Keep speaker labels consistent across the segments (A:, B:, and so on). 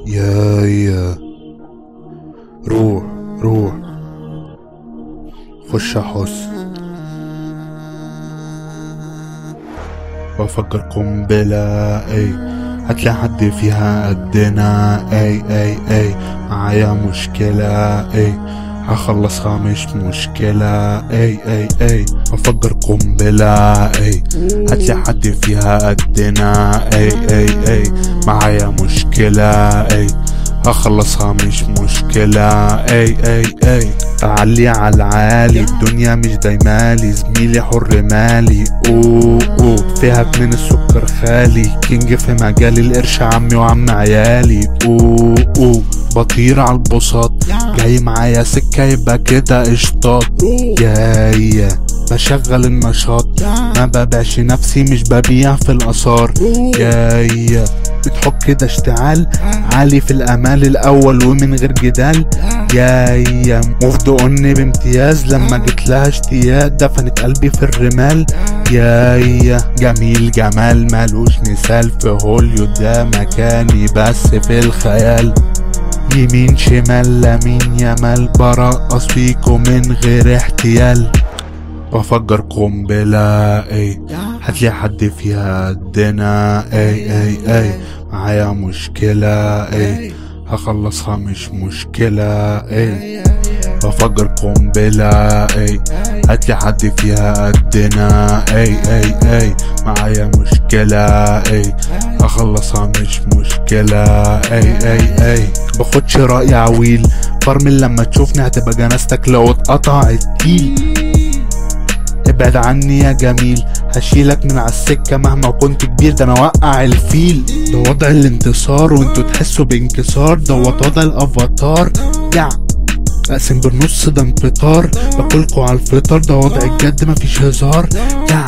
A: يا يا روح روح خش حس بفكر قنبلة اي هتلاقي حد فيها قدنا اي اي اي معايا مشكلة اي هخلصها مش مشكلة اي اي اي بفجر قنبلة اي هتلاقي حد فيها قدنا اي اي اي معايا مشكلة اي هخلصها مش مشكلة اي اي اي تعلي على العالي الدنيا مش دايمالي زميلي حر مالي اوه اوه فيها من السكر خالي كينج في مجال القرش عمي وعم عيالي اوه اوه بطير على البساط جاي معايا سكة يبقى كده قشطات جاية بشغل النشاط ما ببيعش نفسي مش ببيع في الآثار جاية بتحط كده اشتعال عالي في الامال الاول ومن غير جدال جاية مفضقني بامتياز لما جيت لها اشتياق دفنت قلبي في الرمال جاية جميل جمال ملوش مثال في هوليود ده مكاني بس في الخيال يمين شمال لمين يمال برقص فيكم من غير احتيال بفجر قنبلة اي هتلاقي حد فيها قدنا اي اي اي معايا مشكلة اي هخلصها مش مشكلة اي بفجر قنبلة اي هتلاقي حد فيها قدنا اي اي اي معايا مشكلة اي هخلصها مش مشكلة اي اي اي باخدش رأي عويل فرمل لما تشوفني هتبقى جنازتك لو اتقطع التيل ابعد عني يا جميل هشيلك من على السكة مهما كنت كبير ده انا اوقع الفيل ده وضع الانتصار وانتوا تحسوا بانكسار ده وضع الافاتار يا اقسم بالنص ده انفطار باكلكوا على الفطار ده وضع الجد مفيش هزار يا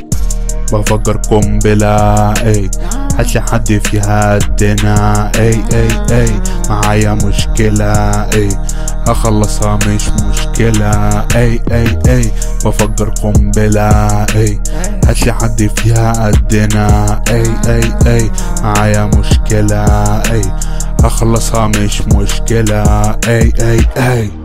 A: بفجر قنبلة اي هتلاقي حد فيها قدنا اي اي اي معايا مشكلة اي هخلصها مش مشكلة اي اي اي بفجر قنبلة اي هتلاقي حد فيها قدنا اي اي اي معايا مشكلة اي هخلصها مش مشكلة اي اي اي